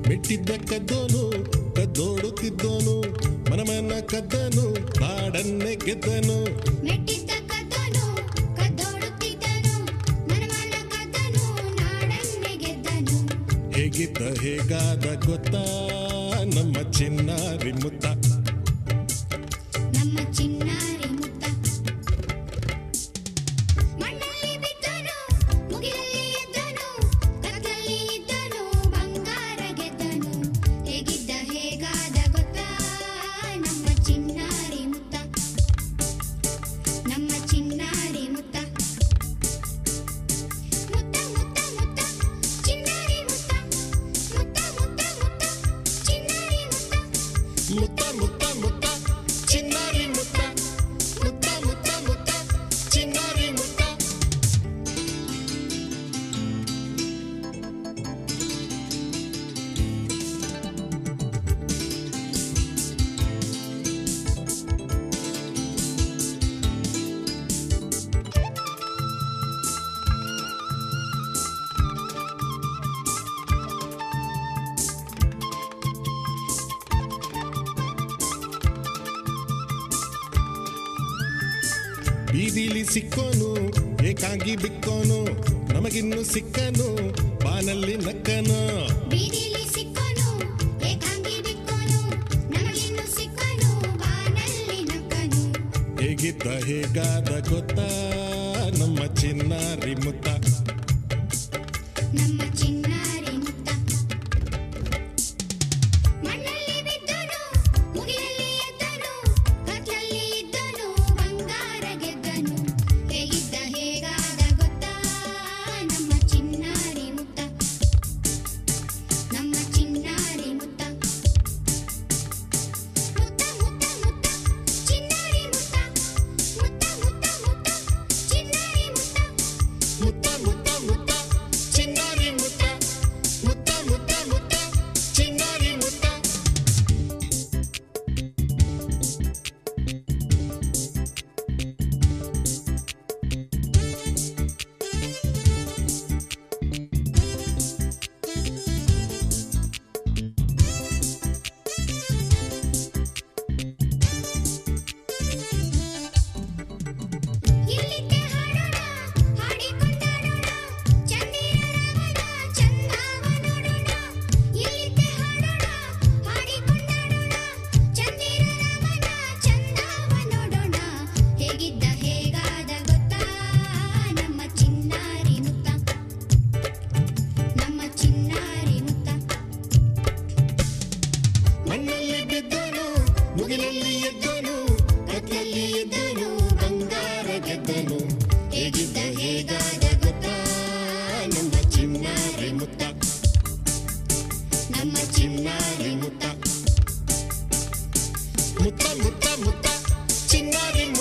ಮೆಟ್ಟಿದ್ದ ಕದ್ದೋನು ಕದ್ದೋಡುತ್ತಿದ್ದೋನು ಮನಮನ ಕದ್ದನು ನಾಡನ್ನೇ ಗೆದ್ದನು ಮೆಟ್ಟಿದ್ದ ಕದ್ದನು ಕದ್ದೋಡುತ್ತಿದ್ದನು ಮನಮನ ಕದ್ದನು ನಾಡನ್ನೇ ಗೆದ್ದನು ಹೇಗಿದ್ದ ಹೇಗಾದ ಗೊತ್ತಾ ನಮ್ಮ ಚಿನ್ನಾರಿ ಮುತ್ತ ನಮ್ಮ ಚಿನ್ನಾರಿ ಮುತ್ತ ಮಣ್ಣಲ್ಲಿ ಬಿದ್ದನು ಮುಗಿಲಲ್ಲಿ ಎದ್ದನು ಕತ್ತಲಲ್ಲಿ ಇದ್ದನು ಬಂಗಾರ ಗೆದ್ದನು ಹೇಗಿದ್ದ ಹೇಗಾದ ಗೊತ್ತಾ ನಮ್ಮ ಚಿನ್ನಾರಿ ಮುತ್ತ ನಮ್ಮ ಚಿನ್ನಾರಿ ಮುತ್ತ ಮುತ್ತ ಮುತ್ತ ಮುತ್ತ ಚಿನ್ನಾರಿ ಮುತ್ತ ಮುತ್ತ ಮುತ್ತ ಮುತ್ತ ಚಿನ್ನಾರಿ ಮುತ್ತ ಮುತ್ತ ಮುತ್ತ ಮುತ್ತ ಚಿನ್ನಾರಿ ಮುತ್ತ ಮುತ್ತ ಮುತ್ತ ಮುತ್ತ ಚಿನ್ನಾರಿ ಮುತ್ತ ಬೀದಿಲಿ ಸಿಕ್ಕೋನು ಏಕಾಂಗಿ ಬಿಕ್ಕೋನು ನಮಗಿನ್ನು ಸಿಕ್ಕನು ಬಾನಲ್ಲಿ ನಕ್ಕನು ಬೀದಿಲಿ ಸಿಕ್ಕನು ಏಕಾಂಗಿ ಬಿಕ್ಕನು ನಮಗಿನ್ನು ಸಿಕ್ಕನು ಬಾನಲ್ಲಿ ನಕ್ಕನು ಹೇಗಿದ್ದ ಹೇಗಾದ ಗೊತ್ತಾ ನಮ್ಮ ಚಿನ್ನಾರಿ ಮುತ್ತ ನಮ್ಮ ಚಿನ್ನಾರಿ ಮುತ್ತ ಮಣ್ಣಲ್ಲಿ ಬಿದ್ದನು ಮುಗಿಲಲ್ಲಿ ಎದ್ದನು ಕತ್ಲಲ್ಲಿ ಇದ್ದನು ಬಂಗಾರ ಗೆದ್ದನು ಹೇಗಿದ್ದ ಹೇಗಾದ ಗೊತ್ತಾ ನಮ್ಮ ಚಿನ್ನಾರಿ ಮುತ್ತ ನಮ್ಮ ಚಿನ್ನಾರಿ ಮುತ್ತ ಮುತ್ತ ಮುತ್ತ ಮುತ್ತ ಚಿನ್ನಾರಿ ಮುತ್ತ ಮುತ್ತ ಮುತ್ತ ಮುತ್ತ ಚಿನ್ನಾರಿ ಮುತ್ತ ಮುತ್ತ ಮುತ್ತ ಮುತ್ತ ಚಿನ್ನಾರಿ ಮುತ್ತ ಮುತ್ತ ಮುತ್ತ ಮುತ್ತ ಚಿನ್ನಾರಿ ಮುತ್ತ ಇಲ್ಲಿದ್ದೆ ಹಾಡೋಣ ಹಾಡಿಕೊಂಡಾಡೋಣ ಚಂದಿರ ರಾಮನ ಚಂದಾವ ನೋಡೋಣ ಇಲ್ಲಿದ್ದೆ ಹಾಡೋಣ ಹಾಡಿಕೊಂಡಾಡೋಣ ಚಂದಿರ ರಾಮನ ಚಂದಾವ ನೋಡೋಣ ಹೇಗಿದ್ದ ಹೇಗಾದ ಗೊತ್ತಾ ನಮ್ಮ ಚಿನ್ನಾರಿ ಮುತ್ತ ನಮ್ಮ ಚಿನ್ನಾರಿ ಮುತ್ತ ಮಣ್ಣಲ್ಲಿ ಬಿದ್ದನು ಮುಗಿಲಲ್ಲಿ ಎದ್ದನು ಕತ್ಲಲ್ಲಿ ಎದ್ದನು ಬಂಗಾರ ಗೆದ್ದನು ಹೇಗಿದ್ದ ಹೇಗಾದ ಗೊತ್ತಾ ನಮ್ಮ ಚಿನ್ನಾರಿ ಮುತ್ತ ನಮ್ಮ ಚಿನ್ನಾರಿ ಮುತ್ತ ಮುತ್ತ ಮುತ್ತ ಮುತ್ತ ಚಿನ್ನಾರಿ ಮುತ್ತ